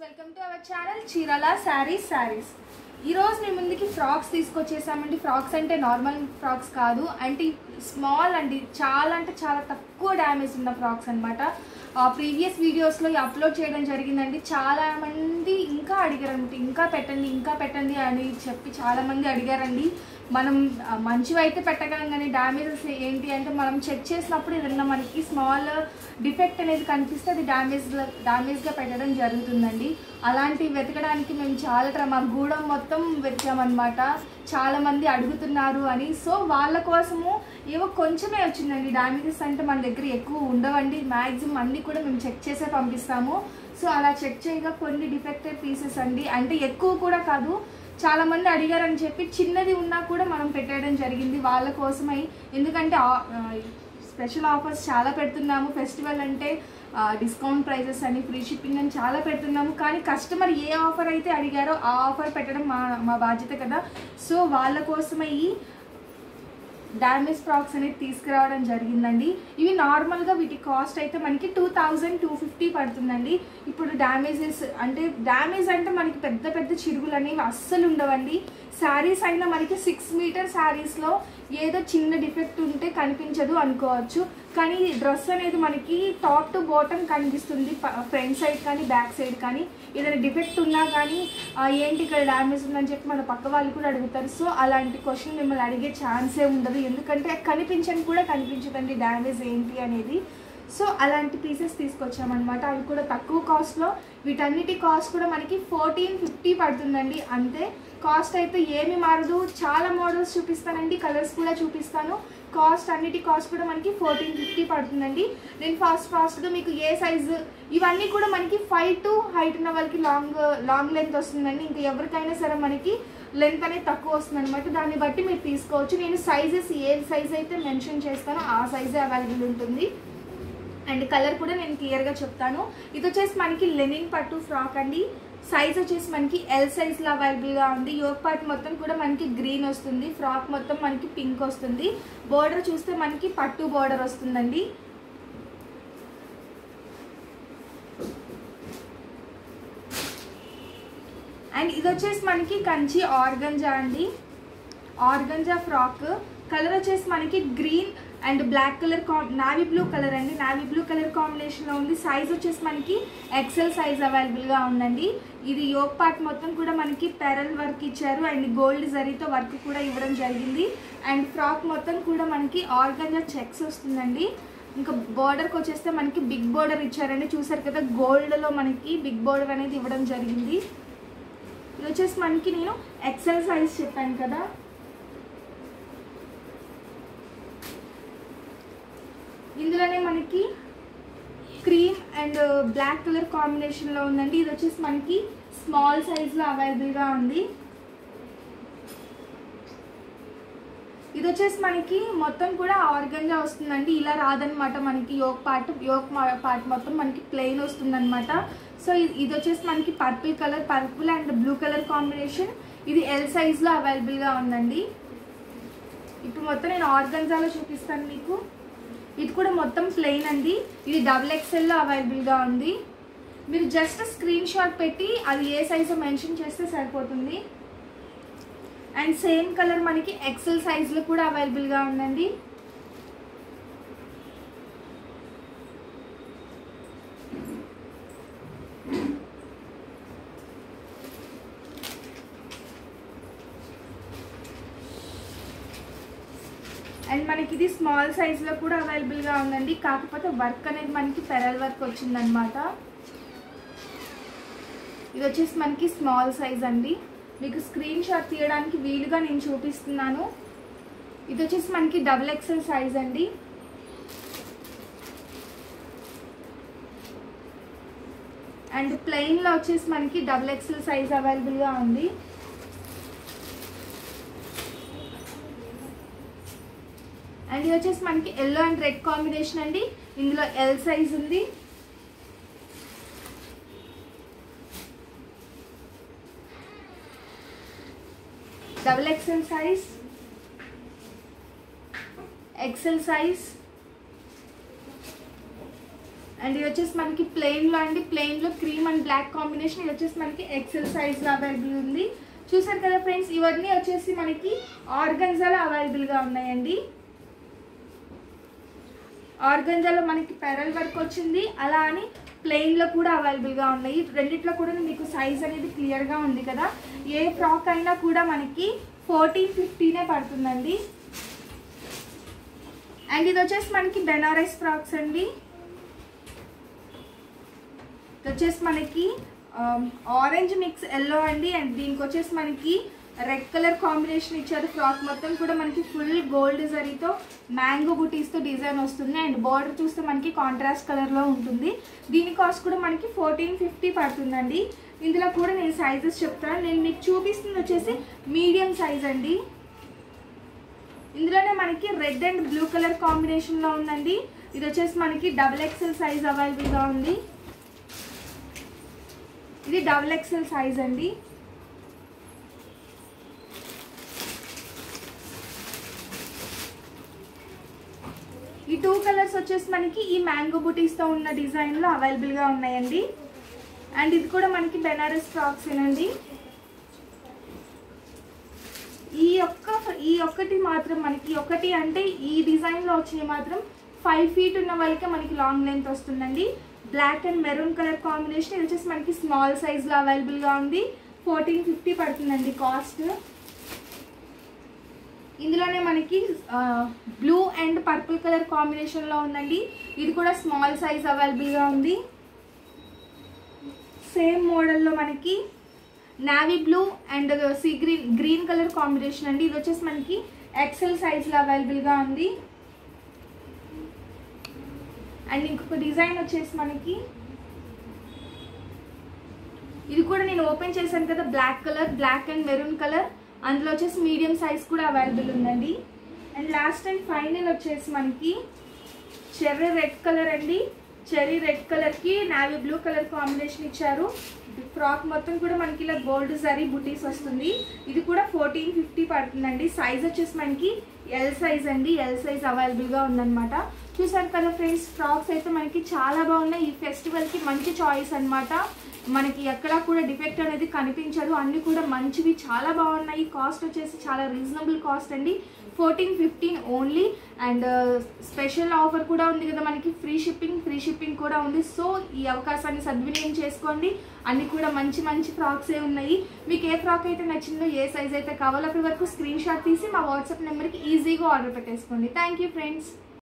welcome to our channel Chirala sarees sarees ఈరోజు మీ ముందుకి ఫ్రాక్స్ తీసుకొచ్చేసామండి ఫ్రాక్స్ అంటే నార్మల్ ఫ్రాక్స్ కాదు అంటే స్మాల్ అండి చాలా అంటే చాలా తక్కువ డ్యామేజ్ ఉన్న ఫ్రాక్స్ అనమాట ప్రీవియస్ వీడియోస్లో అప్లోడ్ చేయడం జరిగిందండి చాలా మంది ఇంకా అడిగారండి ఇంకా పెట్టండి ఇంకా పెట్టండి అని చెప్పి చాలా మంది అడిగారండి మనం ఆ, మంచివైతే పెట్టగలం కానీ డ్యామేజెస్ ఏంటి అంటే మనం చెక్ చేసినప్పుడు ఏదన్నా మనకి స్మాల్ డిఫెక్ట్ అనేది కనిపిస్తే అది డ్యామేజ్ డ్యామేజ్గా పెట్టడం జరుగుతుందండి అలాంటి వెతకడానికి మేము చాలా ట్ర- మా గూడెం మొత్తం వెతికామన్నమాట చాలా మంది అడుగుతున్నారు అని సో వాళ్ళ కోసము ఏవో కొంచెమే వచ్చిందండి డ్యామేజెస్ అంటే మన దగ్గర ఎక్కువ ఉండవండి మ్యాక్సిమం అన్నీ కూడా మేము చెక్ చేసే పంపిస్తాము సో అలా చెక్ చేయగా కొన్ని డిఫెక్టెడ్ పీసెస్ అండి అంటే ఎక్కువ కూడా కాదు చాలా మంది అడిగారని చెప్పి చిన్నది ఉన్నా కూడా మనం పెట్టేయడం జరిగింది వాళ్ళ కోసమై ఎందుకంటే ఆ- ఆ, స్పెషల్ ఆఫర్స్ చాలా పెడుతున్నాము ఫెస్టివల్ అంటే ఆ, డిస్కౌంట్ ప్రైజెస్ అని ఫ్రీ షిప్పింగ్ అని చాలా పెడుతున్నాము కానీ కస్టమర్ ఏ ఆఫర్ అయితే అడిగారో ఆ ఆఫర్ పెట్టడం మా మా బాధ్యత కదా సో వాళ్ళ కోసమై డ్యామేజ్ ఫ్రాక్స్ అనేది తీసుకురావడం జరిగిందండి ఇవి నార్మల్గా వీటి కాస్ట్ అయితే మనకి టూ థౌజండ్ టూ ఫిఫ్టీ పడుతుందండి ఇప్పుడు డ్యామేజెస్ అంటే డ్యామేజ్ అంటే మనకి పెద్ద పెద్ద చిరుగులు అనేవి అస్సలు ఉండవండి శారీస్ అయినా మనకి సిక్స్ మీటర్ శారీస్లో ఏదో చిన్న డిఫెక్ట్ ఉంటే కనిపించదు అనుకోవచ్చు కానీ డ్రెస్ అనేది మనకి టాప్ టు బాటమ్ కనిపిస్తుంది ఫ్రంట్ సైడ్ కానీ బ్యాక్ సైడ్ కానీ ఏదైనా డిఫెక్ట్ ఉన్నా కానీ ఆ, ఏంటి ఇక్కడ డ్యామేజ్ ఉందని చెప్పి మన పక్క వాళ్ళు కూడా అడుగుతారు సో అలాంటి క్వశ్చన్ మిమ్మల్ని అడిగే ఛాన్సే ఉండదు ఎందుకంటే కనిపించని కూడా కనిపించదండి డ్యామేజ్ ఏంటి అనేది సో అలాంటి పీసెస్ తీసుకొచ్చామన్నమాట అవి కూడా తక్కువ కాస్ట్లో వీటన్నిటి కాస్ట్ కూడా మనకి ఫోర్టీన్ ఫిఫ్టీ పడుతుందండి అంతే కాస్ట్ అయితే ఏమి మారదు చాలా మోడల్స్ చూపిస్తానండి కలర్స్ కూడా చూపిస్తాను కాస్ట్ అన్నిటి కాస్ట్ కూడా మనకి ఫోర్టీన్ ఫిఫ్టీ పడుతుందండి నేను ఫాస్ట్ ఫాస్ట్గా మీకు ఏ సైజు ఇవన్నీ కూడా మనకి ఫైవ్ టు హైట్ ఉన్న వాళ్ళకి లాంగ్ లాంగ్ లెంత్ వస్తుందండి ఇంకా ఎవరికైనా సరే మనకి లెంత్ అనేది తక్కువ వస్తుంది అనమాట దాన్ని బట్టి మీరు తీసుకోవచ్చు నేను సైజెస్ ఏ సైజ్ అయితే మెన్షన్ చేస్తానో ఆ సైజే అవైలబుల్ ఉంటుంది అండ్ కలర్ కూడా నేను క్లియర్గా చెప్తాను ఇది వచ్చేసి మనకి లెనిన్ పట్టు ఫ్రాక్ అండి సైజ్ వచ్చేసి మనకి ఎల్ సైజ్లో అవైలబుల్గా ఉంది యోగ్ పార్ట్ మొత్తం కూడా మనకి గ్రీన్ వస్తుంది ఫ్రాక్ మొత్తం మనకి పింక్ వస్తుంది బోర్డర్ చూస్తే మనకి పట్టు బోర్డర్ వస్తుందండి అండ్ ఇది వచ్చేసి మనకి కంచి ఆర్గంజా అండి ఆర్గంజా ఫ్రాక్ కలర్ వచ్చేసి మనకి గ్రీన్ అండ్ బ్లాక్ కలర్ కాం నావీ బ్లూ కలర్ అండి నావీ బ్లూ కలర్ కాంబినేషన్లో ఉంది సైజ్ వచ్చేసి మనకి ఎక్సెల్ సైజ్ అవైలబుల్గా ఉందండి ఇది యోగ్ పార్ట్ మొత్తం కూడా మనకి పెరల్ వర్క్ ఇచ్చారు అండ్ గోల్డ్ జరీతో వర్క్ కూడా ఇవ్వడం జరిగింది అండ్ ఫ్రాక్ మొత్తం కూడా మనకి ఆర్గంజా చెక్స్ వస్తుందండి ఇంకా బోర్డర్కి వచ్చేస్తే మనకి బిగ్ బోర్డర్ ఇచ్చారండి చూసారు కదా గోల్డ్లో మనకి బిగ్ బోర్డర్ అనేది ఇవ్వడం జరిగింది ఇది వచ్చేసి మనకి నేను ఎక్సెల్ సైజ్ చెప్పాను కదా ఇందులోనే మనకి క్రీమ్ అండ్ బ్లాక్ కలర్ కాంబినేషన్లో ఉందండి ఇది వచ్చేసి మనకి స్మాల్ సైజ్లో అవైలబుల్గా ఉంది ఇది వచ్చేసి మనకి మొత్తం కూడా ఆర్గంజా వస్తుందండి ఇలా రాదనమాట మనకి యోక్ పార్ట్ యోక్ పార్ట్ మొత్తం మనకి ప్లెయిన్ వస్తుందన్నమాట సో ఇది ఇది వచ్చేసి మనకి purple colour purple and blue colour combination ఇది ఎల్ సైజ్లో అవైలబుల్గా ఉందండి ఇప్పుడు మొత్తం నేను ఆర్గంజాలో చూపిస్తాను మీకు ఇది కూడా మొత్తం ప్లెయిన్ అండి ఇది డబుల్ ఎక్స్ఎల్లో అవైలబుల్గా ఉంది మీరు జస్ట్ స్క్రీన్ షాట్ పెట్టి అది ఏ సైజు మెన్షన్ చేస్తే సరిపోతుంది అండ్ సేమ్ కలర్ మనకి ఎక్సెల్ సైజులో కూడా అవైలబుల్గా ఉందండి అండ్ మనకి ఇది స్మాల్ సైజులో కూడా అవైలబుల్గా ఉందండి కాకపోతే వర్క్ అనేది మనకి పెరల్ వర్క్ వచ్చిందనమాట ఇది వచ్చేసి మనకి స్మాల్ సైజ్ అండి మీకు స్క్రీన్ షాట్ తీయడానికి వీలుగా నేను చూపిస్తున్నాను ఇది వచ్చేసి మనకి డబుల్ ఎక్సెల్ సైజ్ అండి అండ్ ప్లెయిన్లో వచ్చేసి మనకి డబుల్ ఎక్సెల్ సైజ్ అవైలబుల్గా ఉంది అండ్ ఇది వచ్చేసి మనకి ఎల్లో అండ్ రెడ్ కాంబినేషన్ అండి ఇందులో ఎల్ సైజ్ ఉంది double XL size XL size and ఇది వచ్చేసి మనకి ప్లెయిన్లో అండి ప్లెయిన్లో క్రీమ్ అండ్ బ్లాక్ కాంబినేషన్ ఇది వచ్చేసి మనకి ఎక్సెల్ సైజ్లో అవైలబుల్ ఉంది చూసారు కదా ఫ్రెండ్స్ ఇవన్నీ వచ్చేసి మనకి ఆర్గన్జాలో అవైలబుల్గా ఉన్నాయండి ఆర్గంజాలో మనకి పెరల్ వర్క్ వచ్చింది అలా అని ప్లెయిన్లో కూడా అవైలబుల్గా ఉన్నాయి రెండిట్లో కూడా మీకు సైజ్ అనేది క్లియర్గా ఉంది కదా ఏ ఫ్రాక్ అయినా కూడా మనకి ఫోర్టీన్ ఫిఫ్టీనే పడుతుందండి అండ్ ఇది వచ్చేసి మనకి బెనారస్ ఫ్రాక్స్ అండి ఇది వచ్చేసి మనకి ఆరెంజ్ మిక్స్ ఎల్లో అండి అండ్ దీనికి వచ్చేసి మనకి రెడ్ కలర్ కాంబినేషన్ ఇచ్చారు ఫ్రాక్ మొత్తం కూడా మనకి ఫుల్ గోల్డ్ జరీతో మ్యాంగో బుటీస్తో డిజైన్ వస్తుంది అండ్ బార్డర్ చూస్తే మనకి కాంట్రాస్ట్ కలర్లో ఉంటుంది దీని కాస్ట్ కూడా మనకి ఫోర్టీన్ ఫిఫ్టీ పడుతుందండి ఇందులో కూడా నేను సైజెస్ చెప్తాను నేను మీకు చూపిస్తుంది వచ్చేసి మీడియం సైజ్ అండి ఇందులోనే మనకి రెడ్ అండ్ బ్లూ కలర్ కాంబినేషన్లో ఉందండి ఇది వచ్చేసి మనకి డబుల్ ఎక్సెల్ సైజ్ అవైలబుల్గా ఉంది ఇది డబుల్ ఎక్సెల్ సైజ్ అండి ఈ టూ కలర్స్ వచ్చేసి మనకి ఈ మ్యాంగో బుటీస్తో ఉన్న డిజైన్లో అవైలబుల్గా ఉన్నాయండి అండ్ ఇది కూడా మనకి బెనారస్ ఫ్రాక్స్ ఏనండి ఈ ఒక్క ఈ ఒక్కటి మాత్రం మనకి ఒకటి అంటే ఈ డిజైన్లో వచ్చినవి మాత్రం ఫైవ్ ఫీట్ ఉన్న వాళ్ళకే మనకి లాంగ్ లెంత్ వస్తుందండి black and maroon colour combination ఇది వచ్చేసి మనకి స్మాల్ సైజ్లో అవైలబుల్గా ఉంది ఫోర్టీన్ ఫిఫ్టీ పడుతుందండి కాస్ట్ ఇందులోనే మనకి బ్లూ అండ్ పర్పుల్ కలర్ కాంబినేషన్లో ఉందండి ఇది కూడా స్మాల్ సైజ్ అవైలబుల్గా ఉంది సేమ్ మోడల్లో మనకి navy blue and sea green green colour combination అండి ఇది వచ్చేసి మనకి ఎక్సెల్ సైజ్లో అవైలబుల్గా ఉంది అండ్ ఇంకొక డిజైన్ వచ్చేసి మనకి ఇది కూడా నేను ఓపెన్ చేశాను కదా black colour black and maroon colour అందులో వచ్చేసి మీడియం సైజ్ కూడా అవైలబుల్ ఉందండి అండ్ లాస్ట్ అండ్ ఫైనల్ వచ్చేసి మనకి చెర్రీ రెడ్ కలర్ అండి చెర్రీ రెడ్ కలర్కి నావీ బ్లూ కలర్ కాంబినేషన్ ఇచ్చారు ఫ్రాక్ మొత్తం కూడా మనకి ఇలా గోల్డ్ జరీ బుటీస్ వస్తుంది ఇది కూడా ఫోర్టీన్ ఫిఫ్టీ పడుతుందండి సైజ్ వచ్చేసి మనకి ఎల్ సైజ్ అండి ఎల్ సైజ్ అవైలబుల్గా ఉందన్నమాట చూసారు కదా ఫ్రెండ్స్ ఫ్రాక్స్ అయితే మనకి చాలా బాగున్నాయి ఈ ఫెస్టివల్కి మంచి చాయిస్ అన్నమాట మనకి ఎక్కడా కూడా డిఫెక్ట్ అనేది కనిపించదు అన్నీ కూడా మంచివి చాలా బాగున్నాయి కాస్ట్ వచ్చేసి చాలా రీజనబుల్ కాస్ట్ అండి fourteen fifteen only and special offer కూడా ఉంది కదా మనకి ఫ్రీ షిప్పింగ్ ఫ్రీ షిప్పింగ్ కూడా ఉంది సో ఈ అవకాశాన్ని సద్వినియోగం చేసుకోండి అన్ని కూడా మంచి మంచి ఫ్రాక్సే ఉన్నాయి మీకు ఏ ఫ్రాక్ అయితే నచ్చిందో ఏ సైజ్ అయితే కావాలో అప్పటి వరకు స్క్రీన్ షాట్ తీసి మా వాట్సాప్ నెంబర్కి ఈజీగా ఆర్డర్ పెట్టేసుకోండి థ్యాంక్ యూ ఫ్రెండ్స్